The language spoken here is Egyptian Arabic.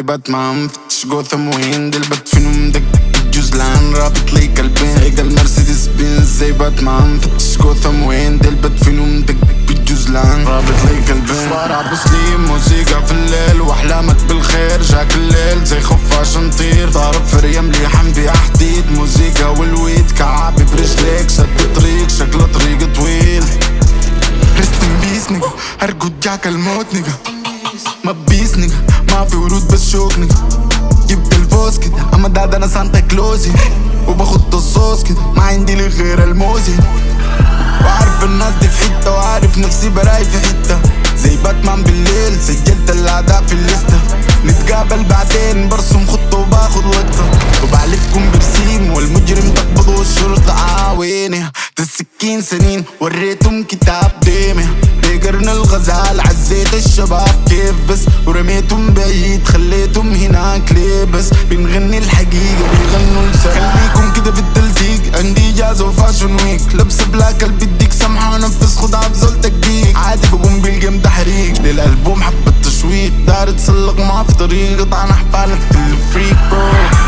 باتمان فتش جوثم وين دي البت فينو مدك جوزلان رابط لي قلبين سايق المرسيدس بنز زي باتمان فتش جوثم وين دي البت فينو مدك بالجوزلان رابط لي قلبين شوارع بسليم موسيقى في الليل واحلامك بالخير جاك الليل زي خفاش نطير ضارب في ريم لي حمدي حديد موسيقى والويد كعابي برجليك شد طريق شكل طريق طويل ريست ان بيس نيجا هرجد جاك الموت نيجا ما بيس نيجا ما في ورود بس شوك نيجا جبت الفوز كده اما داد انا سانتا كلوزي وباخد الصوص كده ما عندي لي غير الموزي وعارف الناس دي في حته وعارف نفسي براي في حته زي باتمان بالليل سجلت الاعداء في الليسته نتقابل بعدين برسم خطه وباخد لقطه وبعلفكم برسيم والمجرم تقبضه والشرطه عاويني السكين سنين وريتهم كتاب ديمي بقرن الغزال عزيت الشباب كيف بس ورميتهم بعيد خليتهم هناك ليه بس بنغني الحقيقة بيغنوا لسان خليكم كده في التلتيق عندي اجازة وفاشن ويك لبس بلاك اللي بديك سمحة نفس خد عفزول تكديك عادي بقوم بالجيم تحريك للألبوم حبة تشويق دار تسلق ما في طريق طعن حبالك الفريك برو